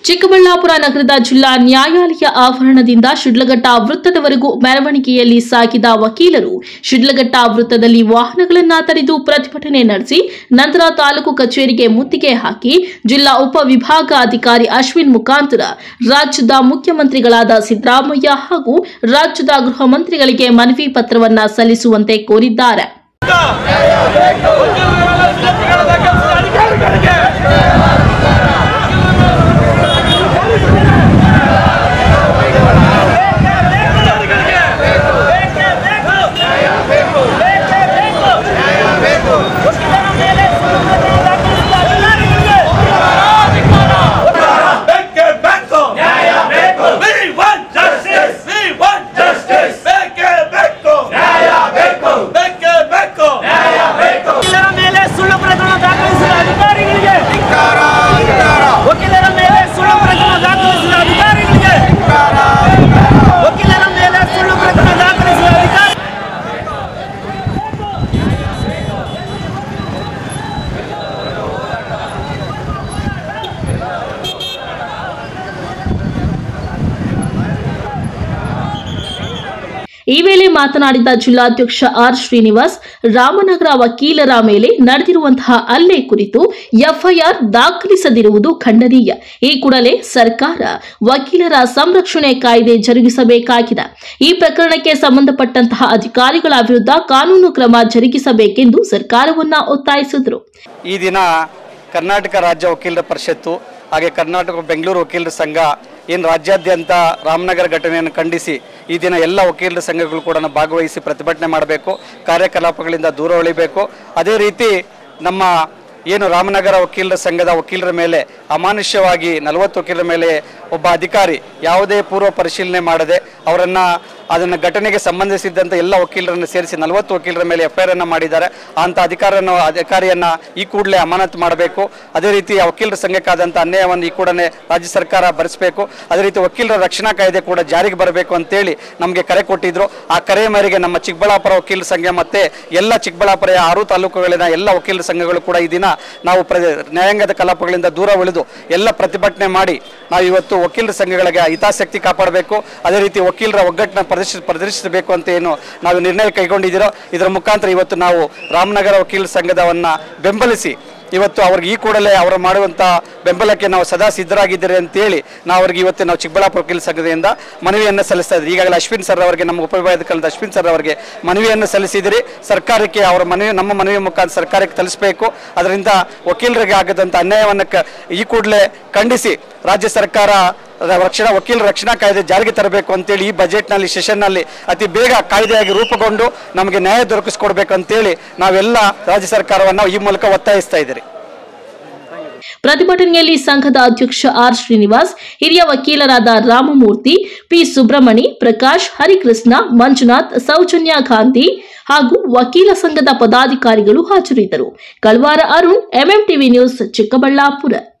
ಚಿಕ್ಕಬಳ್ಳಾಪುರ ನಗರದ ಜಿಲ್ಲಾ ನ್ಯಾಯಾಲಯ ಆವರಣದಿಂದ ಶಿಡ್ಲಘಟ್ಟ ವೃತ್ತದವರೆಗೂ ಮೆರವಣಿಗೆಯಲ್ಲಿ ಸಾಗಿದ ವಕೀಲರು ಶಿಡ್ಲಘಟ್ಟ ವೃತ್ತದಲ್ಲಿ ವಾಹನಗಳನ್ನ ತಡೆದು ಪ್ರತಿಭಟನೆ ನಡೆಸಿ ನಂತರ ತಾಲೂಕು ಕಚೇರಿಗೆ ಮುತ್ತಿಗೆ ಹಾಕಿ ಜಿಲ್ಲಾ ಉಪವಿಭಾಗಾಧಿಕಾರಿ ಅಶ್ವಿನ್ ಮುಖಾಂತರ ರಾಜ್ಯದ ಮುಖ್ಯಮಂತ್ರಿಗಳಾದ ಸಿದ್ದರಾಮಯ್ಯ ಹಾಗೂ ರಾಜ್ಯದ ಗೃಹ ಮಂತ್ರಿಗಳಿಗೆ ಮನವಿ ಪತ್ರವನ್ನ ಸಲ್ಲಿಸುವಂತೆ ಕೋರಿದ್ದಾರೆ ಬೇಕೇ ಬೇಕು ನ್ಯಾಯ ಬೇಕು we want justice we want justice ಬೇಕೇ ಬೇಕು ನ್ಯಾಯ ಬೇಕು ಬೇಕೇ ಬೇಕು ನ್ಯಾಯ ಬೇಕು ವಕೀಲರ ಮೇಲೆ ಸುಳ್ಳು ಪ್ರಕರಣ ದಾಖಲಿಸಿದ ಅಧಿಕಾರಿಗಳಿಗೆ ವಕೀಲರ ಮೇಲೆ ಸುಳ್ಳು ಪ್ರಕರಣ ದಾಖಲಿಸಿದ ಅಧಿಕಾರಿಗಳಿಗೆ ವಕೀಲರ ಮೇಲೆ ಸುಳ್ಳು ಪ್ರಕರಣ ದಾಖಲಿಸಿದ ಅಧಿಕಾರಿ ಈ ವೇಳೆ ಮಾತನಾಡಿದ ಜಿಲ್ಲಾಧ್ಯಕ್ಷ ಆರ್ ಶ್ರೀನಿವಾಸ್ ರಾಮನಗರ ವಕೀಲರ ಮೇಲೆ ನಡೆದಿರುವಂತಹ ಹಲ್ಲೆ ಕುರಿತು ಎಫ್ಐಆರ್ ದಾಖಲಿಸದಿರುವುದು ಖಂಡನೀಯ ಈ ಕೂಡಲೇ ಸರ್ಕಾರ ವಕೀಲರ ಸಂರಕ್ಷಣೆ ಕಾಯ್ದೆ ಜರುಗಿಸಬೇಕಾಗಿದೆ ಈ ಪ್ರಕರಣಕ್ಕೆ ಸಂಬಂಧಪಟ್ಟಂತಹ ಅಧಿಕಾರಿಗಳ ವಿರುದ್ಧ ಕಾನೂನು ಕ್ರಮ ಜರುಗಿಸಬೇಕೆಂದು ಸರ್ಕಾರವನ್ನ ಒತ್ತಾಯಿಸಿದರು ಈ ದಿನ ಕರ್ನಾಟಕ ರಾಜ್ಯ ವಕೀಲರ ಪರಿಷತ್ತು ಹಾಗೆ ಕರ್ನಾಟಕ ಬೆಂಗಳೂರು ವಕೀಲರ ಸಂಘ ಏನು ರಾಜ್ಯಾದ್ಯಂತ ರಾಮನಗರ ಘಟನೆಯನ್ನು ಖಂಡಿಸಿ ಈ ದಿನ ಎಲ್ಲ ವಕೀಲರ ಸಂಘಗಳು ಕೂಡ ಭಾಗವಹಿಸಿ ಪ್ರತಿಭಟನೆ ಮಾಡಬೇಕು ಕಾರ್ಯಕಲಾಪಗಳಿಂದ ದೂರ ಉಳಿಬೇಕು ಅದೇ ರೀತಿ ನಮ್ಮ ಏನು ರಾಮನಗರ ವಕೀಲರ ಸಂಘದ ವಕೀಲರ ಮೇಲೆ ಅಮಾನುಷ್ಯವಾಗಿ ನಲವತ್ತು ವಕೀಲರ ಮೇಲೆ ಒಬ್ಬ ಅಧಿಕಾರಿ ಯಾವುದೇ ಪೂರ್ವ ಪರಿಶೀಲನೆ ಮಾಡದೆ ಅವರನ್ನು ಅದನ್ನು ಘಟನೆಗೆ ಸಂಬಂಧಿಸಿದಂತೆ ಎಲ್ಲ ವಕೀಲರನ್ನು ಸೇರಿಸಿ ನಲವತ್ತು ವಕೀಲರ ಮೇಲೆ ಎಫ್ ಐ ಆರ್ ಮಾಡೀದ್ದಾರೆ ಅಂಥ ಅಧಿಕಾರನ ಅಧಿಕಾರಿಯನ್ನು ಈ ಕೂಡಲೇ ಅಮಾನತು ಮಾಡಬೇಕು ಅದೇ ರೀತಿ ಆ ವಕೀಲರ ಸಂಘಕ್ಕಾದಂಥ ಅನ್ಯಾಯವನ್ನು ಈ ಕೂಡಲೇ ರಾಜ್ಯ ಸರ್ಕಾರ ಭರಿಸಬೇಕು ಅದೇ ರೀತಿ ವಕೀಲರ ರಕ್ಷಣಾ ಕಾಯ್ದೆ ಕೂಡ ಜಾರಿಗೆ ಬರಬೇಕು ಅಂತೇಳಿ ನಮಗೆ ಕರೆ ಕೊಟ್ಟಿದ್ರು ಆ ಕರೆ ಮೇರೆಗೆ ನಮ್ಮ ಚಿಕ್ಕಬಳ್ಳಾಪುರ ವಕೀಲರ ಸಂಘ ಮತ್ತೆ ಎಲ್ಲ ಚಿಕ್ಕಬಳ್ಳಾಪುರ ಆರು ತಾಲೂಕುಗಳಿನ ಎಲ್ಲ ವಕೀಲರ ಸಂಘಗಳು ಕೂಡ ಈ ದಿನ ನಾವು ಪ್ರ ನ್ಯಾಯಾಂಗದ ಕಲಾಪಗಳಿಂದ ದೂರ ಉಳಿದು ಎಲ್ಲ ಪ್ರತಿಭಟನೆ ಮಾಡಿ ನಾವು ಇವತ್ತು ವಕೀಲರ ಸಂಘಗಳಿಗೆ ಹಿತಾಸಕ್ತಿ ಕಾಪಾಡಬೇಕು ಅದೇ ರೀತಿ ವಕೀಲರ ಒಗ್ಗಟ್ಟನ್ನ ಪ್ರದರ್ಶಿಸ ಪ್ರದರ್ಶಿಸಬೇಕು ಅಂತ ಏನು ನಾವು ನಿರ್ಣಯ ಕೈಗೊಂಡಿದ್ದೀರೋ ಇದರ ಮುಖಾಂತರ ಇವತ್ತು ನಾವು ರಾಮನಗರ ವಕೀಲರ ಸಂಘದವನ್ನ ಬೆಂಬಲಿಸಿ ಇವತ್ತು ಅವ್ರಿಗೆ ಈ ಕೂಡಲೇ ಅವರು ಮಾಡುವಂಥ ಬೆಂಬಲಕ್ಕೆ ನಾವು ಸದಾ ಸಿದ್ಧರಾಗಿದ್ದೀರಿ ಅಂತೇಳಿ ನಾವು ಅವ್ರಿಗೆ ಇವತ್ತು ನಾವು ಚಿಕ್ಕಬಳ್ಳಾಪುರ ವಕೀಲ ಸಂಘದಿಂದ ಮನವಿಯನ್ನು ಸಲ್ಲಿಸ್ತಾ ಇದ್ದೀವಿ ಈಗಾಗಲೇ ಅಶ್ವಿನ್ ಸರ್ ಅವರಿಗೆ ನಮ್ಮ ಉಪವಿಭಾಗದ ಅಶ್ವಿನ್ ಸರ್ ಅವರಿಗೆ ಮನವಿಯನ್ನು ಸಲ್ಲಿಸಿದಿರಿ ಸರ್ಕಾರಕ್ಕೆ ಅವರ ಮನವಿ ನಮ್ಮ ಮನವಿ ಮುಖಾಂತರ ಸರ್ಕಾರಕ್ಕೆ ತಲುಪಿಸಬೇಕು ಅದರಿಂದ ವಕೀಲರಿಗೆ ಆಗದಂಥ ಅನ್ಯಾಯವನ್ನು ಕ ಈ ಕೂಡಲೇ ಖಂಡಿಸಿ ರಾಜ್ಯ ಸರ್ಕಾರ ರಕ್ಷಣಾ ವಕೀಲರ ರಕ್ಷಣಾ ಕಾಯ್ದೆ ಜಾರಿಗೆ ತರಬೇಕು ಅಂತೇಳಿ ಈ ಬಜೆಟ್ನಲ್ಲಿ ಸೆಷನ್ನಲ್ಲಿ ಅತಿ ಬೇಗ ಕಾಯ್ದೆಯಾಗಿ ರೂಪುಗೊಂಡು ನಮಗೆ ನ್ಯಾಯ ದೊರಕಿಸ್ಕೊಡ್ಬೇಕು ಅಂತೇಳಿ ನಾವೆಲ್ಲ ರಾಜ್ಯ ಸರ್ಕಾರವನ್ನು ಈ ಮೂಲಕ ಒತ್ತಾಯಿಸ್ತಾ ಇದ್ದೀರಿ ಪ್ರತಿಭಟನೆಯಲ್ಲಿ ಸಂಘದ ಅಧ್ಯಕ್ಷ ಆರ್ ಶ್ರೀನಿವಾಸ್ ಹಿರಿಯ ವಕೀಲರಾದ ರಾಮಮೂರ್ತಿ ಪಿ ಸುಬ್ರಮಣಿ ಪ್ರಕಾಶ್ ಹರಿಕೃಷ್ಣ ಮಂಜುನಾಥ್ ಸೌಜನ್ಯ ಗಾಂಧಿ ಹಾಗೂ ವಕೀಲ ಸಂಘದ ಪದಾಧಿಕಾರಿಗಳು ಹಾಜರಿದ್ದರು ಕಳ್ವಾರ ಅರುಣ್ ಎಂಎಂಟಿವಿ ನ್ಯೂಸ್ ಚಿಕ್ಕಬಳ್ಳಾಪುರ